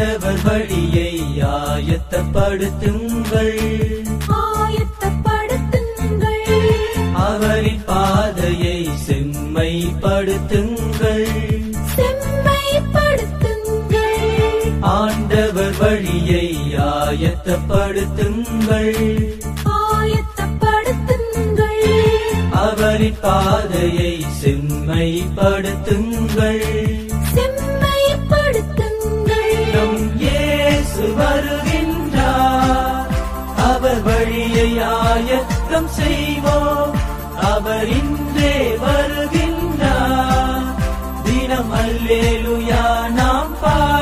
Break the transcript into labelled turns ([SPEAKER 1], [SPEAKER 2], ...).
[SPEAKER 1] ஆண்டவர் வழியை ஆயத்தப்படுத்துங்கள்
[SPEAKER 2] ஆயத்தப்படுத்துங்கள்
[SPEAKER 1] அவரின் பாதையை செம்மைப்படுத்துங்கள்
[SPEAKER 2] செம்மைப்படுத்துங்கள்
[SPEAKER 1] ஆண்டவர் வழியை ஆயத்தப்படுத்துங்கள்
[SPEAKER 2] ஆயத்தப்படுத்துங்கள்
[SPEAKER 1] அவரின் பாதையை செம்மைப்படுத்துங்கள்
[SPEAKER 2] செம்மைப்படுத்துங்கள்
[SPEAKER 1] நம் இயேசு வருகின்றார் அவர் வழியை ஆயத்தம் செய்வோம் அவர் இன்றே வருகின்றார் தினம் அல்லேலுயா நாம் பாட